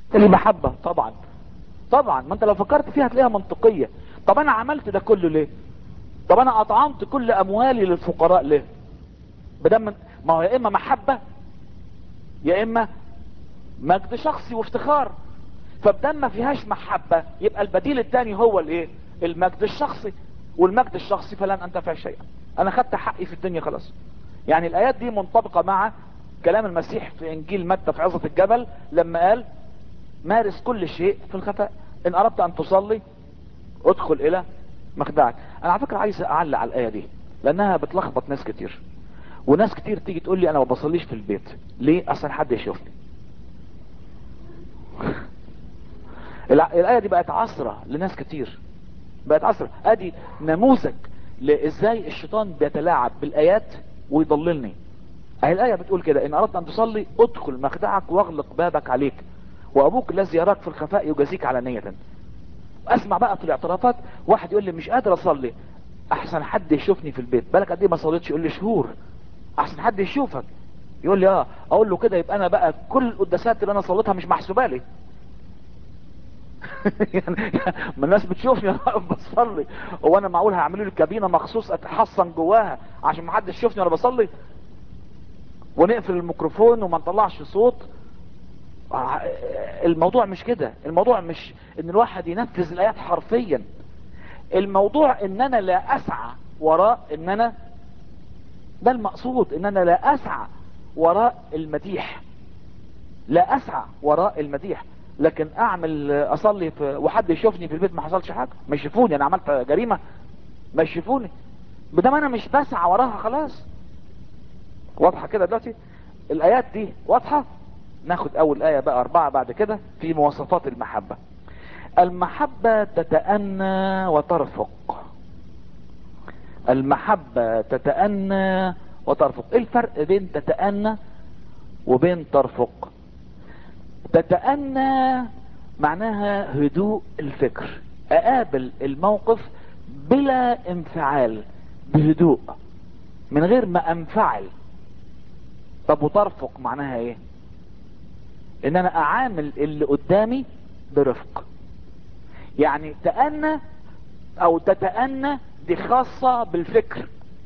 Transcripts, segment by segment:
اللي محبة طبعا طبعا ما انت لو فكرت فيها هتلاقيها منطقية طب انا عملت ده كله ليه طب انا اطعمت كل اموالي للفقراء ليه بدم ما هو يا اما محبة يا اما مجد شخصي وافتخار فبدم ما فيهاش محبة يبقى البديل الثاني هو الايه المجد الشخصي والمجد الشخصي فلن انتفع شيئا انا خدت حقي في الدنيا خلاص يعني الايات دي منطبقة مع كلام المسيح في انجيل متى في عظة الجبل لما قال مارس كل شيء في الخفاء ان اردت ان تصلي ادخل الى مخدعك انا على فكرة عايز اعلق على الاية دي لانها بتلخبط ناس كتير وناس كتير تيجي تقول لي انا ما بصليش في البيت ليه اصلا حد يشوفني الع- الايه دي بقت عصرة لناس كتير بقت عصرة ادي نموذج لازاي الشيطان بيتلاعب بالايات ويضللني اهي الايه بتقول كده ان اردت ان تصلي ادخل مخدعك واغلق بابك عليك وابوك الذي يراك في الخفاء يجازيك علانية اسمع بقى في الاعترافات واحد يقول لي مش قادر اصلي احسن حد يشوفني في البيت بالك قد ايه ما صليتش يقول لي شهور احسن حد يشوفك يقول لي اه اقول له كده يبقى انا بقى كل القداسات اللي انا صليتها مش محسوبه لي يعني ما الناس بتشوفني انا واقف بصلي هو انا معقول هيعملوا لي كابينه مخصوص اتحصن جواها عشان ما حدش يشوفني وانا بصلي ونقفل الميكروفون وما نطلعش صوت آه، الموضوع مش كده الموضوع مش ان الواحد ينفذ الايات حرفيا الموضوع ان انا لا اسعى وراء ان انا ده المقصود ان انا لا اسعى وراء المديح لا اسعى وراء المديح لكن اعمل اصلي في وحد يشوفني في البيت ما حصلش حاجه ما يشوفوني انا عملت جريمه ما يشوفوني بدل انا مش بسعى وراها خلاص واضحه كده دلوقتي الايات دي واضحه ناخد اول ايه بقى اربعه بعد كده في مواصفات المحبه المحبه تتأنى وترفق المحبة تتأنى وترفق ايه الفرق بين تتأنى وبين ترفق تتأنى معناها هدوء الفكر اقابل الموقف بلا انفعال بهدوء من غير ما انفعل طب وترفق معناها ايه ان انا اعامل اللي قدامي برفق يعني تأنى او تتأنى دي خاصة بالفكر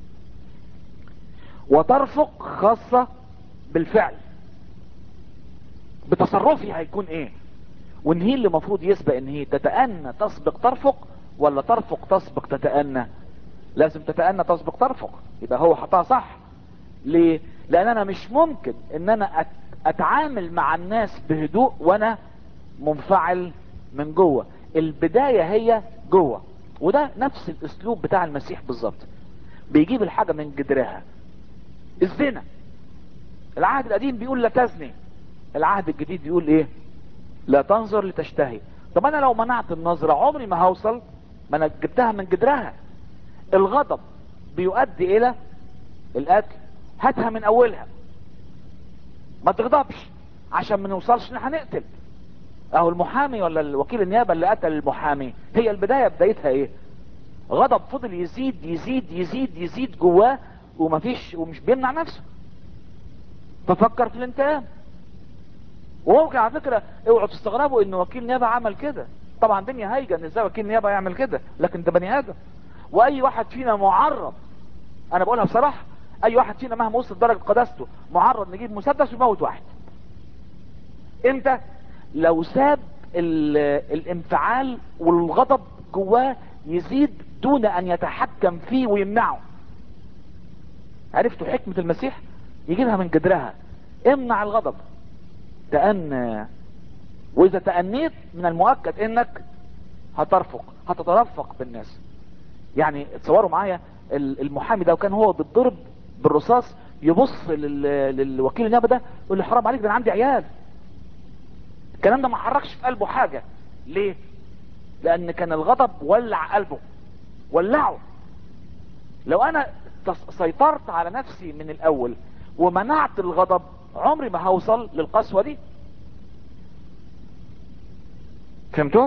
وترفق خاصة بالفعل بتصرفي هيكون ايه وان هي اللي المفروض يسبق ان هي تتأنى تسبق ترفق ولا ترفق تسبق تتأنى لازم تتأنى تسبق ترفق يبقى هو حطها صح ليه لان انا مش ممكن ان انا أت- اتعامل مع الناس بهدوء وانا منفعل من جوه البداية هي جوه وده نفس الاسلوب بتاع المسيح بالظبط بيجيب الحاجة من جدرها الزنا العهد القديم بيقول لا تزني العهد الجديد بيقول ايه لا تنظر لتشتهي طب انا لو منعت النظرة عمري ما هوصل ما انا جبتها من جدرها الغضب بيؤدي الى القتل هاتها من اولها ما تغضبش عشان ما نوصلش ان احنا هنقتل اهو المحامي ولا الوكيل النيابه اللي قتل المحامي هي البدايه بدايتها ايه غضب فضل يزيد يزيد يزيد يزيد جواه ومفيش ومش بيمنع نفسه ففكر في الانتقام وممكن على فكره اوعوا تستغربوا ان وكيل نيابه عمل كده طبعا الدنيا هايجه ان ازاي وكيل نيابه يعمل كده لكن ده بني ادم واي واحد فينا معرض انا بقولها بصراحه اي واحد فينا مهما وصل درجه قداسته معرض نجيب مسدس ويموت واحد امتى لو ساب ال- الانفعال والغضب جواه يزيد دون ان يتحكم فيه ويمنعه عرفتوا حكمة المسيح يجيبها من جدرها امنع الغضب تأنى واذا تأنيت من المؤكد انك هترفق هتترفق بالناس يعني تصوروا معايا ال- المحامي ده وكان هو بالضرب بالرصاص يبص لل- للوكيل النيابه ده يقول له حرام عليك ده انا عندي عيال الكلام ده ما حركش في قلبه حاجه ليه لان كان الغضب ولع قلبه ولعه لو انا تص- سيطرت على نفسي من الاول ومنعت الغضب عمري ما هوصل للقسوه دي فهمتوا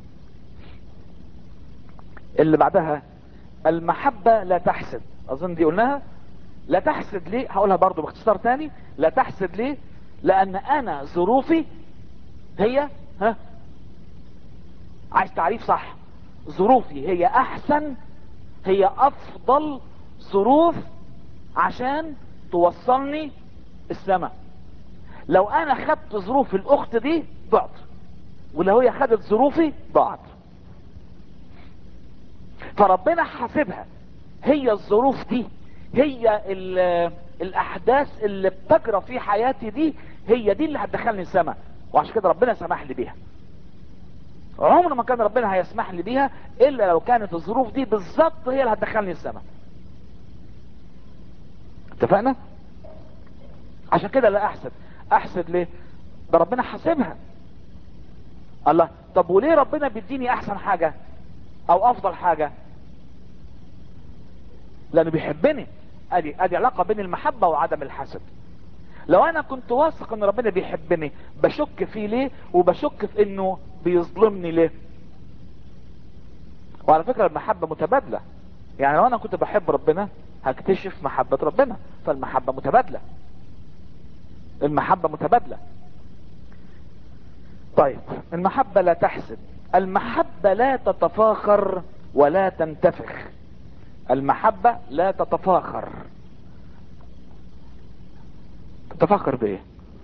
اللي بعدها المحبة لا تحسد اظن دي قلناها لا تحسد ليه هقولها برضو باختصار تاني لا تحسد ليه لان انا ظروفي هي ها عايز تعريف صح ظروفي هي احسن هي افضل ظروف عشان توصلني السماء لو انا خدت ظروف الاخت دي ضعت ولو هي خدت ظروفي ضاعت فربنا حاسبها هي الظروف دي هي ال- الاحداث اللي بتجرى في حياتي دي هي دي اللي هتدخلني السماء وعشان كده ربنا سمح لي بيها عمر ما كان ربنا هيسمح لي بيها الا لو كانت الظروف دي بالظبط هي اللي هتدخلني السماء اتفقنا عشان كده لا احسد احسد ليه ده ربنا حاسبها الله طب وليه ربنا بيديني احسن حاجة او افضل حاجة لانه بيحبني ادي ادي علاقة بين المحبة وعدم الحسد لو انا كنت واثق ان ربنا بيحبني بشك فيه ليه وبشك في انه بيظلمني ليه وعلى فكرة المحبة متبادلة يعني لو انا كنت بحب ربنا هكتشف محبة ربنا فالمحبة متبادلة المحبة متبادلة طيب المحبة لا تحسد المحبة لا تتفاخر ولا تنتفخ المحبة لا تتفاخر تتفاخر بايه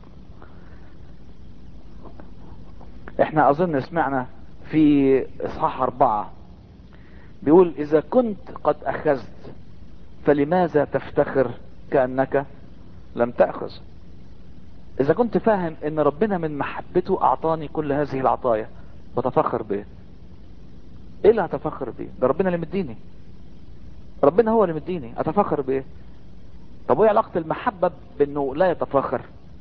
احنا اظن سمعنا في اصحاح اربعة بيقول اذا كنت قد اخذت فلماذا تفتخر كأنك لم تأخذ اذا كنت فاهم ان ربنا من محبته اعطاني كل هذه العطايا بتفخر بايه ايه اللي هتفخر بيه ده ربنا اللي مديني ربنا هو اللي مديني اتفخر بايه طب وايه علاقة المحبة بانه لا يتفاخر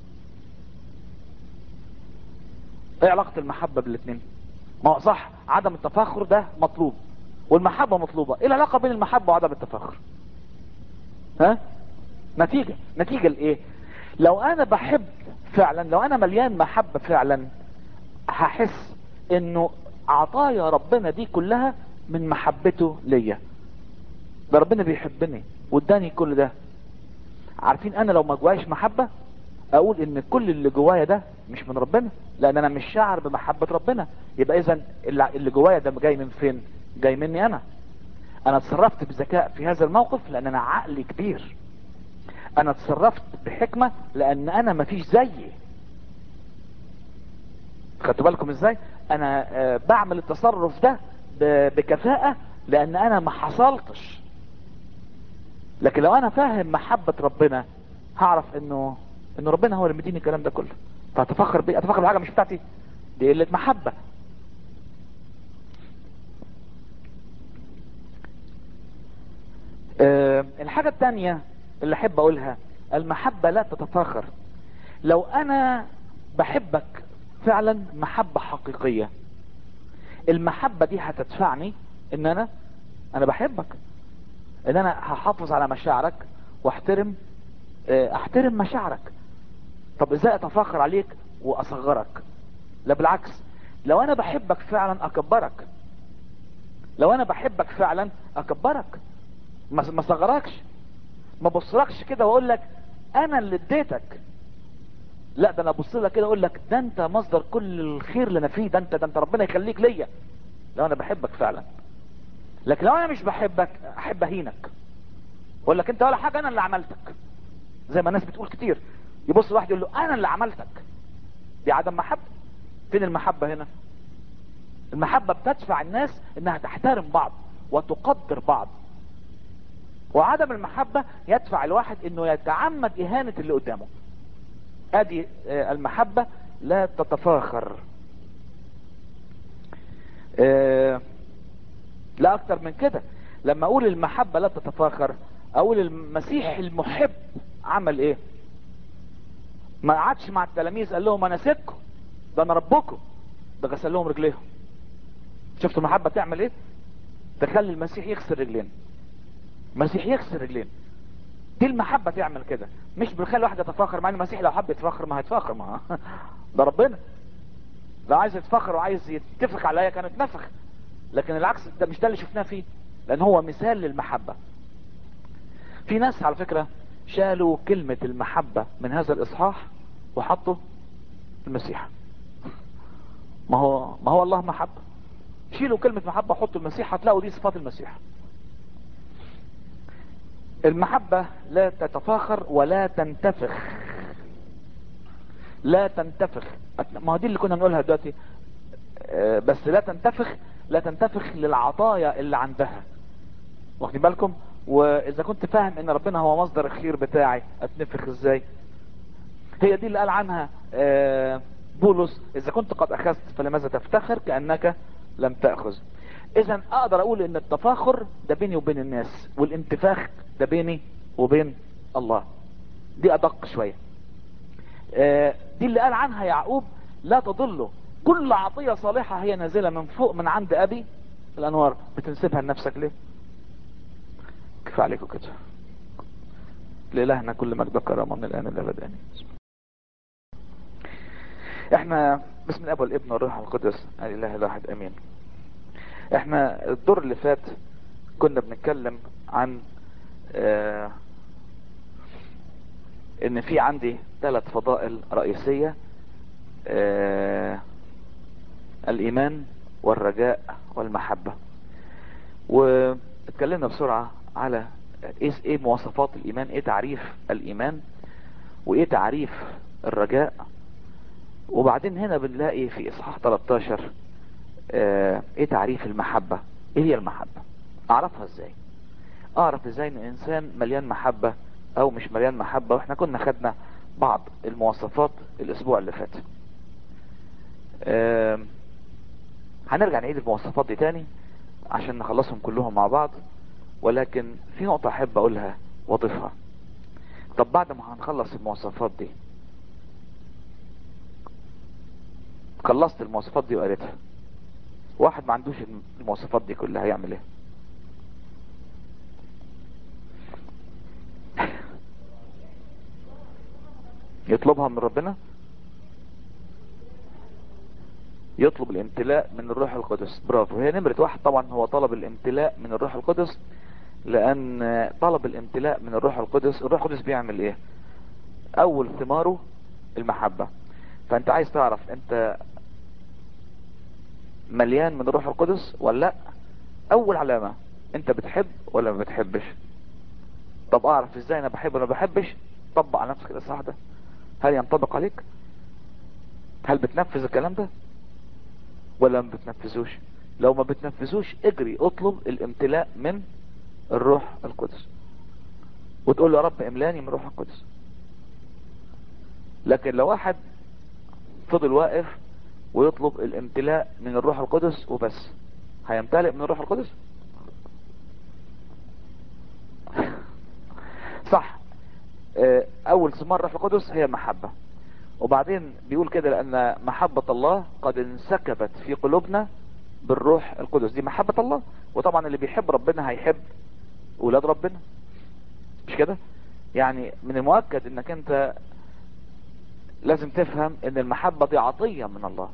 ايه علاقة المحبة بالاثنين ما هو صح عدم التفاخر ده مطلوب والمحبة مطلوبة ايه العلاقة بين المحبة وعدم التفاخر ها نتيجة نتيجة لايه لو انا بحب فعلا لو انا مليان محبة فعلا هحس انه عطايا ربنا دي كلها من محبته ليا ده ربنا بيحبني واداني كل ده عارفين انا لو ما جوايش محبة اقول ان كل اللي جوايا ده مش من ربنا لان انا مش شاعر بمحبة ربنا يبقى اذا اللي جوايا ده جاي من فين جاي مني انا انا اتصرفت بذكاء في هذا الموقف لان انا عقلي كبير انا اتصرفت بحكمة لان انا مفيش زيي خدتوا بالكم ازاي انا آه، بعمل التصرف ده ب- بكفاءة لان انا ما حصلتش لكن لو انا فاهم محبة ربنا هعرف انه انه ربنا هو اللي مديني الكلام ده كله فاتفخر بيه اتفخر بحاجة مش بتاعتي دي قلة محبة آه، الحاجة التانية اللي احب اقولها المحبة لا تتفاخر لو انا بحبك فعلا محبة حقيقية المحبة دي هتدفعني ان انا انا بحبك ان انا هحافظ على مشاعرك واحترم آه، احترم مشاعرك طب ازاي اتفاخر عليك واصغرك لا بالعكس لو انا بحبك فعلا اكبرك لو انا بحبك فعلا اكبرك ما ما صغركش ما بصلكش كده واقول لك انا اللي اديتك لا ده انا ابص لك كده اقول لك ده انت مصدر كل الخير اللي انا فيه ده انت ده انت ربنا يخليك ليا لو انا بحبك فعلا لكن لو انا مش بحبك احب اهينك اقول لك انت ولا حاجه انا اللي عملتك زي ما الناس بتقول كتير يبص واحد يقول له انا اللي عملتك دي عدم محبه فين المحبه هنا المحبه بتدفع الناس انها تحترم بعض وتقدر بعض وعدم المحبة يدفع الواحد انه يتعمد اهانة اللي قدامه ادي آه، المحبة لا تتفاخر آه، لا اكتر من كده لما اقول المحبة لا تتفاخر اقول المسيح المحب عمل ايه ما قعدش مع التلاميذ قال لهم انا سيبكم ده انا ربكم ده غسل لهم رجليهم شفتوا المحبة تعمل ايه تخلي المسيح يغسل رجلين المسيح يغسل رجلين دي المحبة تعمل كده مش بنخلي واحد يتفاخر مع ان المسيح لو حب يتفاخر ما هيتفاخر ما ده ربنا لو عايز يتفاخر وعايز يتفق عليا كان اتنفخ لكن العكس ده مش ده اللي شفناه فيه لان هو مثال للمحبة في ناس على فكرة شالوا كلمة المحبة من هذا الاصحاح وحطوا المسيح ما هو ما هو الله محبة شيلوا كلمة محبة حطوا المسيح هتلاقوا دي صفات المسيح المحبة لا تتفاخر ولا تنتفخ لا تنتفخ ما هو دي اللي كنا بنقولها دلوقتي آه، بس لا تنتفخ لا تنتفخ للعطايا اللي عندها واخدين بالكم واذا كنت فاهم ان ربنا هو مصدر الخير بتاعي اتنفخ ازاي هي دي اللي قال عنها آه، بولس اذا كنت قد اخذت فلماذا تفتخر كانك لم تاخذ اذا اقدر اقول ان التفاخر ده بيني وبين الناس والانتفاخ ده بيني وبين الله دي ادق شويه آه، دي اللي قال عنها يعقوب لا تضله كل عطيه صالحه هي نازله من فوق من عند ابي الانوار بتنسبها لنفسك ليه كفايه عليكم كده لإلهنا كل مجد وكرامه من الان للابد امين احنا بسم الاب والابن والروح القدس الاله الواحد امين احنا الدور اللي فات كنا بنتكلم عن آه ان في عندي ثلاث فضائل رئيسية آه الايمان والرجاء والمحبة واتكلمنا بسرعة على ايه ايه مواصفات الايمان ايه تعريف الايمان وايه تعريف الرجاء وبعدين هنا بنلاقي في اصحاح 13 آه ايه تعريف المحبة ايه هي المحبة اعرفها ازاي اعرف ازاي ان انسان مليان محبة او مش مليان محبة واحنا كنا خدنا بعض المواصفات الاسبوع اللي فات آه هنرجع نعيد المواصفات دي تاني عشان نخلصهم كلهم مع بعض ولكن في نقطة احب اقولها واضيفها طب بعد ما هنخلص المواصفات دي خلصت المواصفات دي وقريتها واحد ما عندوش المواصفات دي كلها هيعمل ايه يطلبها من ربنا يطلب الامتلاء من الروح القدس برافو هي نمرة واحد طبعا هو طلب الامتلاء من الروح القدس لان طلب الامتلاء من الروح القدس الروح القدس بيعمل ايه اول ثماره المحبة فانت عايز تعرف انت مليان من الروح القدس ولا لا اول علامة انت بتحب ولا ما بتحبش طب اعرف ازاي انا بحب ولا ما بحبش طبق على نفسك الاصحاح ده هل ينطبق عليك هل بتنفذ الكلام ده ولا ما بتنفذوش لو ما بتنفذوش اجري اطلب الامتلاء من الروح القدس وتقول له يا رب املاني من الروح القدس لكن لو واحد فضل واقف ويطلب الامتلاء من الروح القدس وبس هيمتلئ من الروح القدس صح اول ثمار الروح القدس هي المحبة وبعدين بيقول كده لان محبة الله قد انسكبت في قلوبنا بالروح القدس دي محبة الله وطبعا اللي بيحب ربنا هيحب اولاد ربنا مش كده يعني من المؤكد انك انت لازم تفهم ان المحبة دي عطية من الله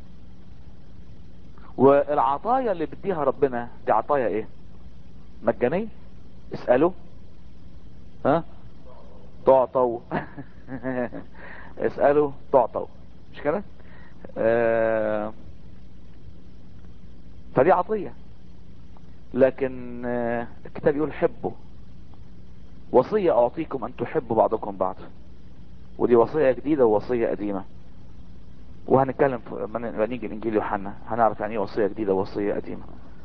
والعطايا اللي بديها ربنا دي عطايا ايه مجانية اسألوا ها تعطوا اسألوا تعطوا مش كده آه فدي عطية لكن آه الكتاب يقول حبوا وصية اعطيكم ان تحبوا بعضكم بعض ودي وصية جديدة ووصية قديمة وهنتكلم لما نيجي الانجيل يوحنا هنعرف يعني ايه وصية جديدة ووصية قديمة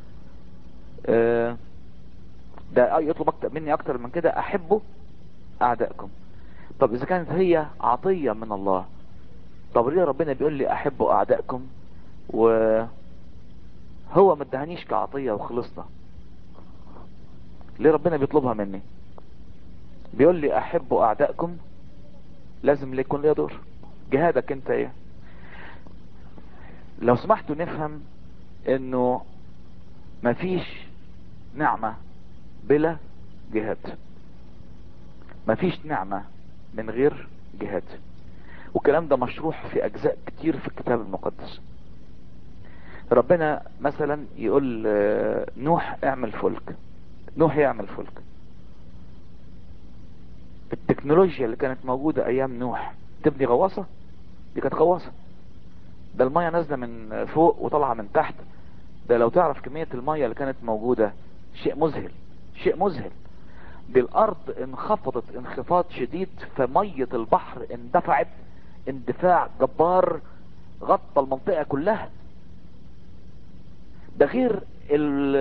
آه ده يطلب اكتر مني اكتر من كده احبوا اعدائكم طب اذا كانت هي عطية من الله طب ليه ربنا بيقول لي احبوا اعدائكم و هو ما ادهانيش كعطية وخلصنا ليه ربنا بيطلبها مني بيقول لي احبوا اعدائكم لازم يكون ليا دور جهادك انت ايه لو سمحتوا نفهم انه مفيش نعمة بلا جهاد مفيش نعمة من غير جهاد والكلام ده مشروح في اجزاء كتير في الكتاب المقدس ربنا مثلا يقول نوح اعمل فلك نوح يعمل فلك التكنولوجيا اللي كانت موجودة ايام نوح تبني غواصة دي كانت غواصة ده المية نازلة من فوق وطالعة من تحت ده لو تعرف كمية المية اللي كانت موجودة شيء مذهل شيء مذهل دي الارض انخفضت انخفاض شديد فمية البحر اندفعت اندفاع جبار غطى المنطقة كلها ده غير ال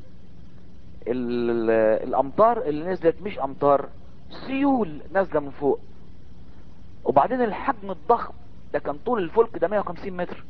ال الامطار اللي نزلت مش امطار سيول نازلة من فوق وبعدين الحجم الضخم ده كان طول الفلك ده 150 متر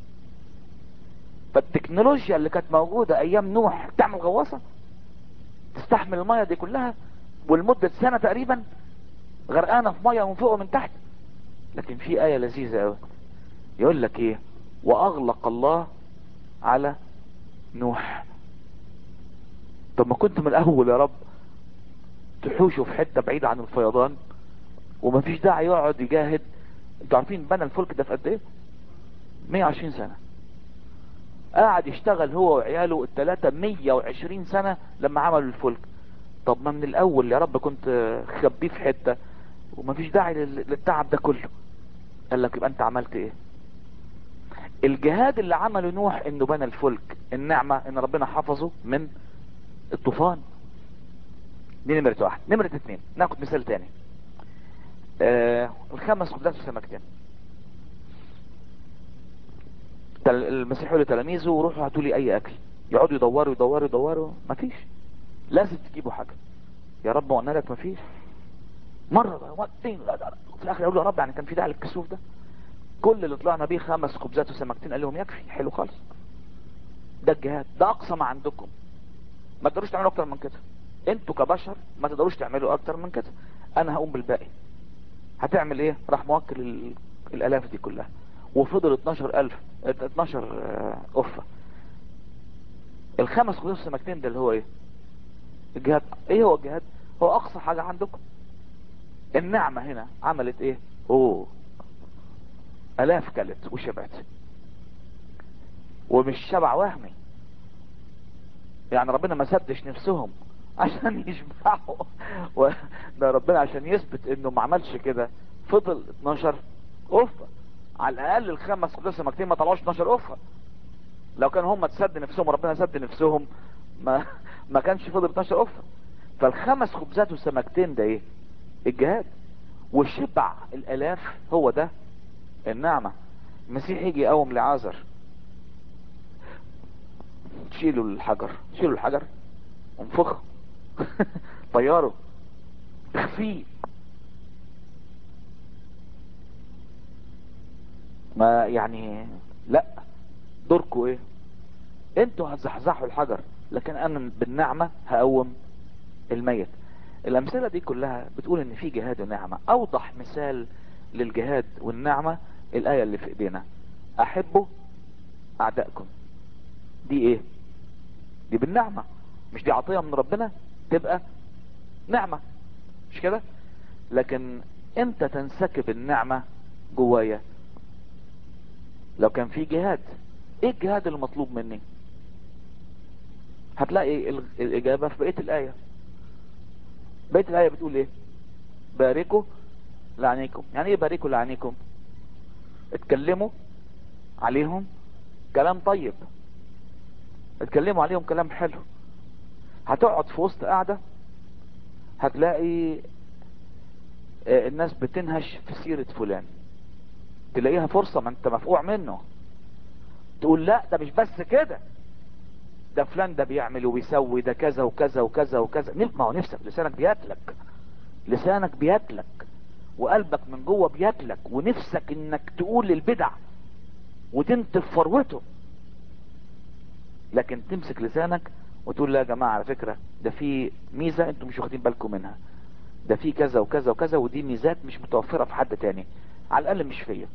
فالتكنولوجيا اللي كانت موجودة ايام نوح تعمل غواصة تستحمل المية دي كلها ولمدة سنة تقريبا غرقانة في مية من فوق ومن تحت لكن في آية لذيذة قوي يقول لك ايه واغلق الله على نوح طب ما كنت من الاول يا رب تحوشه في حتة بعيدة عن الفيضان ومفيش داعي يقعد يجاهد انتوا عارفين بنى الفلك ده في قد ايه 120 سنة قاعد يشتغل هو وعياله الثلاثة 120 سنة لما عملوا الفلك طب ما من الاول يا رب كنت خبيه في حتة ومفيش داعي لل- للتعب ده كله قال لك يبقى انت عملت ايه الجهاد اللي عمله نوح انه بنى الفلك النعمة ان ربنا حفظه من الطوفان دي نمرة واحد نمرة اتنين ناخد مثال تاني آه الخمس خبزات وسمكتين تل- المسيح يقول لتلاميذه روحوا هاتوا لي اي اكل يقعدوا يدوروا يدوروا يدوروا مفيش لازم تجيبوا حاجة يا رب قلنا لك مفيش مرة مرتين لا لا لا. وفي الاخر يقولوا يا رب يعني كان في داعي للكسوف ده كل اللي طلعنا بيه خمس خبزات وسمكتين قال لهم يكفي حلو خالص ده الجهاد ده اقصى ما عندكم ما تقدروش تعملوا اكتر من كده انتوا كبشر ما تقدروش تعملوا اكتر من كده انا هقوم بالباقي هتعمل ايه راح موكل ال- الالاف دي كلها وفضل 12000 12 آه، قفه الخمس خبزات والسمكتين ده اللي هو ايه الجهاد ايه هو الجهاد هو اقصى حاجه عندكم النعمه هنا عملت ايه اوه الاف كلت وشبعت ومش شبع وهمي يعني ربنا ما سدش نفسهم عشان يشبعوا و- ده ربنا عشان يثبت انه ما عملش كده فضل 12 قفه على الاقل الخمس خبزات سمكتين ما طلعوش 12 قفه لو كانوا هم تسد نفسهم وربنا سد نفسهم ما ما كانش فضل 12 قفه فالخمس خبزات وسمكتين ده ايه الجهاد وشبع الالاف هو ده النعمة المسيح يجي يقوم لعازر شيلوا الحجر شيلوا الحجر انفخه طياره اخفيه ما يعني لا دوركوا ايه انتوا هتزحزحوا الحجر لكن انا بالنعمة هقوم الميت الامثلة دي كلها بتقول ان في جهاد ونعمة اوضح مثال للجهاد والنعمة الاية اللي في ايدينا احبوا اعدائكم دي ايه دي بالنعمة مش دي عطية من ربنا تبقى نعمة مش كده لكن امتى تنسكب النعمة جوايا لو كان في جهاد ايه الجهاد المطلوب مني هتلاقي ال- الاجابة في بقية الاية بقية الاية بتقول ايه باركوا لعنيكم يعني ايه باركوا لعنيكم اتكلموا عليهم كلام طيب اتكلموا عليهم كلام حلو هتقعد في وسط قاعدة هتلاقي آه، الناس بتنهش في سيرة فلان تلاقيها فرصة ما انت مفقوع منه تقول لا ده مش بس كده ده فلان ده بيعمل وبيسوي ده كذا وكذا وكذا وكذا نف- ما هو نفسك لسانك بياكلك لسانك بياكلك وقلبك من جوه بياكلك ونفسك انك تقول البدع وتنتف فروته لكن تمسك لسانك وتقول لا يا جماعة على فكرة ده في ميزة انتم مش واخدين بالكم منها ده في كذا وكذا وكذا ودي ميزات مش متوفرة في حد تاني على الاقل مش فيا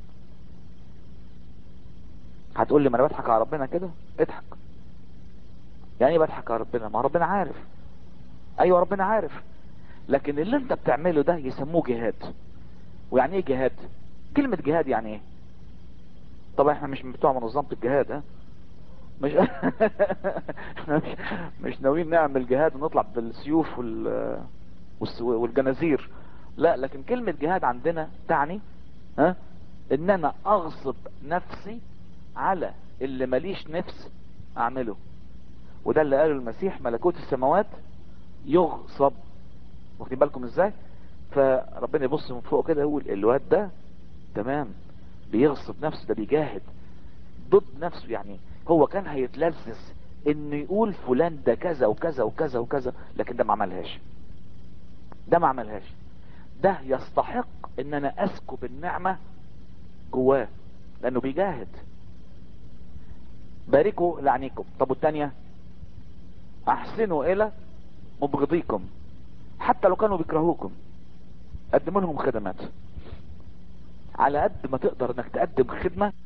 هتقول لي ما انا بضحك على ربنا كده اضحك يعني ايه بضحك على ربنا ما ربنا عارف ايوه ربنا عارف لكن اللي انت بتعمله ده يسموه جهاد ويعني ايه جهاد كلمة جهاد يعني ايه طبعا احنا مش بتوع منظمة الجهاد ها مش احنا مش, مش ناويين نعمل جهاد ونطلع بالسيوف وال والس- والجنازير لا لكن كلمة جهاد عندنا تعني ها ان انا اغصب نفسي على اللي ماليش نفس اعمله وده اللي قاله المسيح ملكوت السماوات يغصب واخدين بالكم ازاي فربنا يبص من فوق كده يقول الواد ده تمام بيغصب نفسه ده بيجاهد ضد نفسه يعني هو كان هيتلذذ انه يقول فلان ده كذا وكذا وكذا وكذا لكن ده ما عملهاش ده ما عملهاش ده يستحق ان انا اسكب النعمة جواه لانه بيجاهد باركوا لعنيكم طب والتانية احسنوا الى مبغضيكم حتى لو كانوا بيكرهوكم قدموا لهم خدمات على قد ما تقدر انك تقدم خدمة